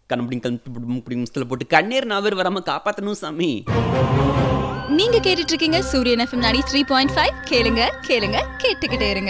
கண்ணப்படி கண்படி முஸ்தில் போட்டு கண்ணீர் நாவர் வராம காப்பாத்தணும் சாமி நீங்க கேட்டுட்டு இருக்கீங்க சூரியன் எஃப்எம் 93.5 த்ரீ பாயிண்ட் ஃபைவ் கேளுங்க கேளுங்க கேட்டுக்கிட்டே இருங்க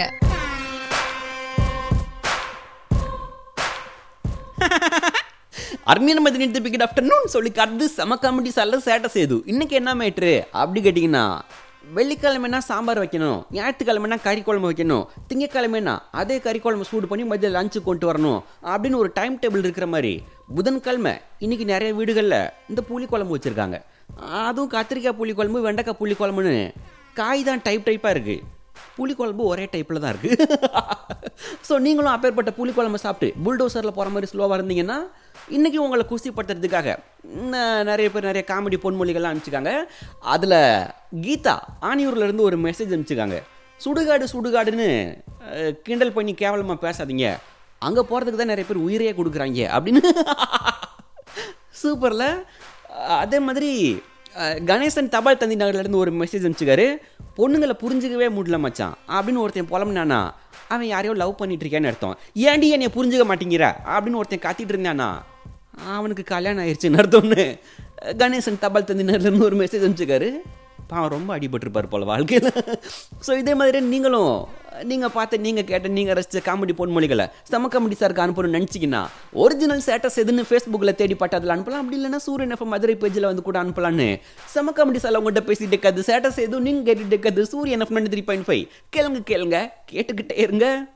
அருமையான மதியம் பிக்கெட் ஆஃப்டர்நூன் சொல்லி காட்டுது செம காமெடி சல்ல சேட்டை செய்து இன்னைக்கு என்ன மேட்ரு அப்படி கேட்டிங்கன்னா வெள்ளிக்கிழமைனா சாம்பார் வைக்கணும் ஞாயிற்றுக்கிழமைனா கறி குழம்பு வைக்கணும் திங்கக்கிழமைனா அதே கறி குழம்பு சூடு பண்ணி மதியம் லஞ்சு கொண்டு வரணும் அப்படின்னு ஒரு டைம் டேபிள் இருக்கிற மாதிரி புதன்கிழமை இன்னைக்கு நிறைய வீடுகளில் இந்த புளி குழம்பு வச்சுருக்காங்க அதுவும் கத்திரிக்காய் புளி குழம்பு வெண்டைக்காய் புளி குழம்புன்னு காய் தான் டைப் டைப்பாக இருக்குது புளிக்குழம்பு ஒரே டைப்பில் தான் இருக்குது ஸோ நீங்களும் அப்பேற்பட்ட புளிக்குழம்பு சாப்பிட்டு புல்டோசரில் போகிற மாதிரி ஸ்லோவாக இருந்தீங்கன்னா இன்றைக்கி உங்களை குஸ்திப்படுத்துறதுக்காக ந- நிறைய பேர் நிறைய காமெடி பொன்மொழிகள்லாம் அனுப்பிச்சிருக்காங்க அதில் கீதா ஆணியூர்ல இருந்து ஒரு மெசேஜ் அனுப்பிச்சிருக்காங்க சுடுகாடு சுடுகாடுன்னு அஹ், கிண்டல் பண்ணி கேவலமாக பேசாதீங்க அங்கே போகிறதுக்கு தான் நிறைய பேர் உயிரையே கொடுக்குறாங்க அப்படின்னு சூப்பரில் அதே மாதிரி அஹ், கணேசன் தபால் தந்தி நகர்லேருந்து ஒரு மெசேஜ் அனுப்பிச்சிக்காரு பொண்ணுங்களை புரிஞ்சுக்கவே முடியல மச்சான் அப்படின்னு ஒருத்தன் புலம்புனானா அவன் யாரையோ லவ் பண்ணிட்டு இருக்கான்னு அர்த்தம் ஏன்டி என்னைய புரிஞ்சுக்க மாட்டேங்கிற அப்படின்னு ஒருத்தன் கத்திட்டு இருந்தானா அவனுக்கு கல்யாணம் ஆயிடுச்சுன்னு அர்த்தம்னு கணேசன் தபால் தந்தி நகர்லேருந்து ஒரு மெசேஜ் அனுப்பிச்சிக்காரு பாவம் ரொம்ப அடிபட்டிருப்பார் போல வாழ்க்கையில் ஸோ இதே மாதிரி நீங்களும் நீங்கள் பார்த்து நீங்கள் கேட்ட நீங்கள் ரசித்த காமெடி பொன்மொழிகளை செம காமெடி சாருக்கு அனுப்பணும்னு நினச்சிங்கன்னா ஒரிஜினல் ஸ்டேட்டஸ் எதுன்னு ஃபேஸ்புக்கில் தேடி பார்த்து அதில் அனுப்பலாம் அப்படி இல்லைன்னா சூரியன் எஃப்எம் மதுரை பேஜில் வந்து கூட அனுப்பலான்னு செம காமெடி சார் உங்கள்கிட்ட பேசிட்டு இருக்காது ஸ்டேட்டஸ் எதுவும் நீங்கள் கேட்டுட்டு இருக்காது சூரியன் எஃப்எம் த்ரீ பாயிண்ட் ஃபைவ் கேளுங்க கேளுங்க கேட்டுக்கிட்டே இருங்க